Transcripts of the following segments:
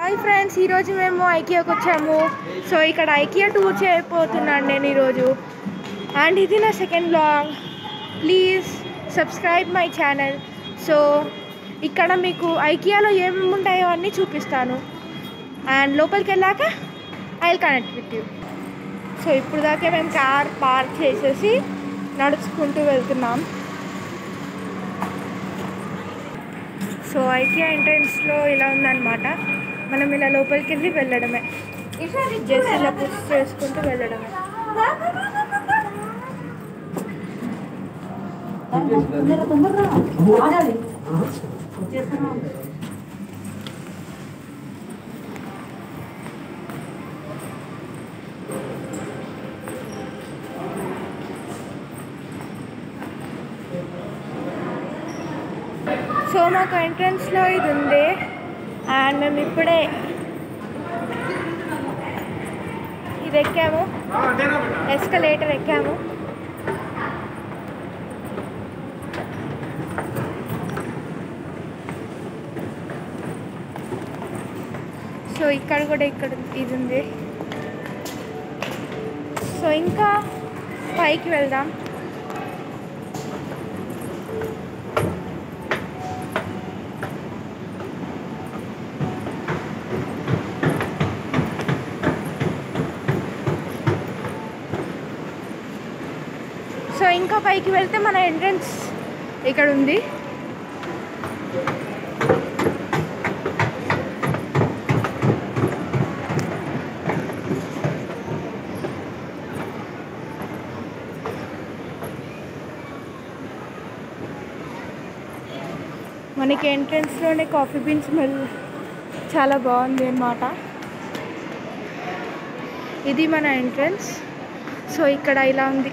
hi friends ఈరోజు మేము ఐకియాకి వచ్చాము సో ఇక్కడ ఐకియా టూర్ చేయబోతున్నాను నేను ఈరోజు అండ్ ఇది నా second blog please subscribe my channel so ఇక్కడ మీకు ఐకియాలో ఏమేమి ఉంటాయో అన్నీ చూపిస్తాను అండ్ లోపలికి వెళ్ళాక I will connect with you so ఇప్పుడు దాకా మేము కార్ పార్క్ చేసేసి నడుచుకుంటూ వెళ్తున్నాం సో ఐకియా ఎంట్రన్స్లో ఇలా ఉందన్నమాట మనం ఇలా లోపలికి వెళ్ళి వెళ్ళడమే జస్ట్ ఇలా పుష్ చేసుకుంటూ వెళ్ళడమే తొందర తొందరగా ఆగాలి వచ్చేస్తున్నాం సో మాకు ఎంట్రన్స్లో ఇది ఉంది అండ్ మేము ఇప్పుడే ఇది ఎక్కాము ఎస్కలేటర్ ఎక్కాము సో ఇక్కడ కూడా ఇక్కడ ఇది ఉంది సో ఇంకా పైకి వెళ్దాం సో ఇంకా పైకి వెళ్తే మన ఎంట్రన్స్ ఇక్కడ ఉంది మనకి ఎంట్రన్స్లోనే కాఫీ బీన్ స్మెల్ చాలా బాగుంది అన్నమాట ఇది మన ఎంట్రన్స్ సో ఇక్కడ ఇలా ఉంది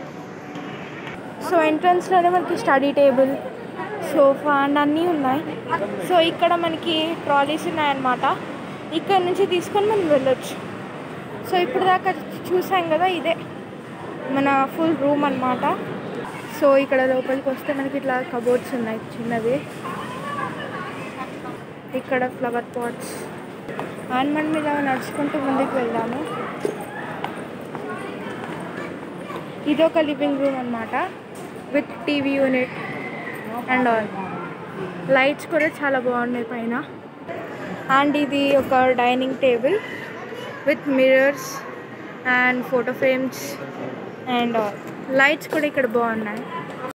సో ఎంట్రన్స్లోనే మనకి స్టడీ టేబుల్ సోఫా అండ్ అన్నీ ఉన్నాయి సో ఇక్కడ మనకి ట్రాలీస్ ఉన్నాయన్నమాట ఇక్కడ నుంచి తీసుకొని మనం వెళ్ళొచ్చు సో ఇప్పుడు దాకా చూసాం కదా ఇదే మన ఫుల్ రూమ్ అన్నమాట సో ఇక్కడ లోపలికి వస్తే మనకి ఇట్లా కబోర్డ్స్ ఉన్నాయి చిన్నవి ఇక్కడ ఫ్లవర్ పాట్స్ అండ్ మనం ఇలా నడుచుకుంటూ ముందుకు వెళ్దాము ఇది ఒక లివింగ్ రూమ్ అనమాట with TV unit and all lights కూడా చాలా బాగున్నాయి పైన అండ్ ఇది ఒక dining table with mirrors and photo frames and all lights కూడా ఇక్కడ బాగున్నాయి